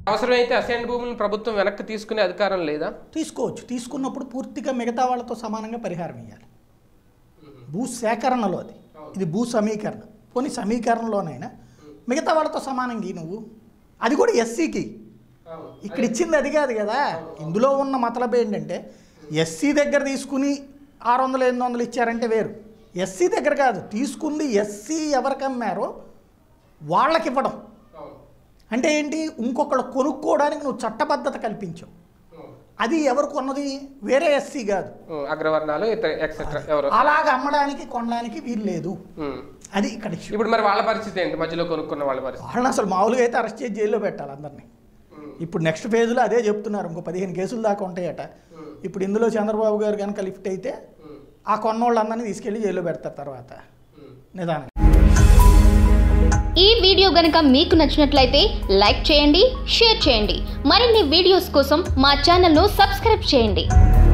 అవసరమైతే అసైన్ భూములను ప్రభుత్వం వెనక్కి తీసుకునే అధికారం లేదా తీసుకోవచ్చు తీసుకున్నప్పుడు పూర్తిగా మిగతా వాళ్ళతో సమానంగా పరిహారం ఇవ్వాలి భూ సేకరణలో అది ఇది భూ సమీకరణ పోనీ సమీకరణలోనైనా మిగతా వాళ్ళతో సమానంగా ఇయ్యి నువ్వు అది కూడా ఎస్సీకి ఇక్కడ ఇచ్చింది అది కాదు కదా ఇందులో ఉన్న మతలబ్ ఏంటంటే ఎస్సీ దగ్గర తీసుకుని ఆరు వందలు ఎనిమిది వందలు ఇచ్చారంటే వేరు ఎస్సీ దగ్గర కాదు తీసుకుంది ఎస్సీ ఎవరికి అమ్మారో వాళ్ళకి ఇవ్వడం అంటే ఏంటి ఇంకొకళ్ళు కొనుక్కోవడానికి నువ్వు చట్టబద్ధత కల్పించావు అది ఎవరు కొన్నది వేరే ఎస్సీ కాదు ఉమ్, అగ్రవర్ణాలు ఇతర ఎక్సెట్రా ఎవరు అలాగ అమ్మడానికి కొనడానికి వీలు లేదు ఉమ్. అది ఇక్కడ ఇష్యూ ఇప్పుడు మరి వాళ్ళ పరిస్థితి ఏంటి మధ్యలో కొనుక్కున్న వాళ్ళ పరిస్థితి వాళ్ళని అసలు మామూలుగా అయితే అరెస్ట్ చేసి జైల్లో పెట్టాలి అందరినీ ఇప్పుడు నెక్స్ట్ ఫేజ్లో అదే చెప్తున్నారు ఇంకో పదిహేను కేసులు దాకా ఉంటాయట ఇప్పుడు ఇందులో చంద్రబాబు గారు కనుక లిఫ్ట్ అయితే ఆ కొన్నోళ్ళందరినీ తీసుకెళ్లి జైల్లో పెడతారు తర్వాత నిదానం ఈ వీడియో గనుక మీకు నచ్చినట్లయితే లైక్ చేయండి షేర్ చేయండి మరిన్ని వీడియోస్ కోసం మా ఛానల్ను సబ్స్క్రైబ్ చేయండి